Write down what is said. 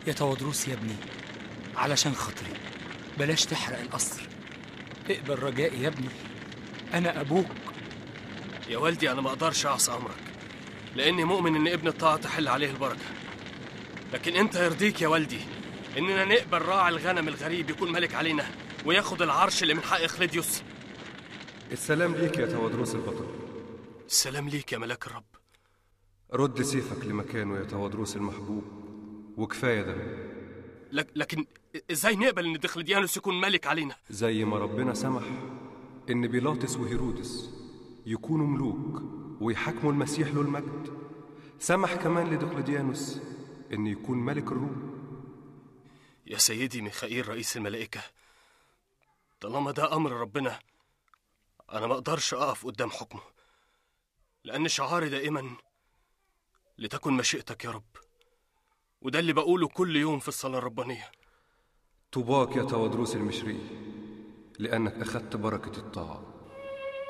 يا تودروس يا ابني علشان خاطري بلاش تحرق القصر اقبل رجائي يا ابني انا ابوك يا والدي أنا ما أقدرش أعصى أمرك لأني مؤمن إن ابن الطاعة تحل عليه البركة لكن أنت يرضيك يا والدي إننا نقبل راعي الغنم الغريب يكون ملك علينا وياخد العرش اللي من حق خليديوس السلام ليك يا توادروس البطل السلام ليك يا ملاك الرب رد سيفك لمكانه يا توادروس المحبوب وكفاية دم لك لكن إزاي نقبل إن دخلديانوس يكون ملك علينا زي ما ربنا سمح إن بيلاطس وهيرودس يكونوا ملوك ويحاكموا المسيح له المجد سمح كمان لدقلديانوس إن يكون ملك الروم يا سيدي ميخائيل رئيس الملائكة طالما ده أمر ربنا أنا ما أقدرش أقف قدام حكمه لأن شعاري دائما لتكن مشيئتك يا رب وده اللي بقوله كل يوم في الصلاة الربانية طوباك يا توادروس المشري لأنك أخذت بركة الطاعة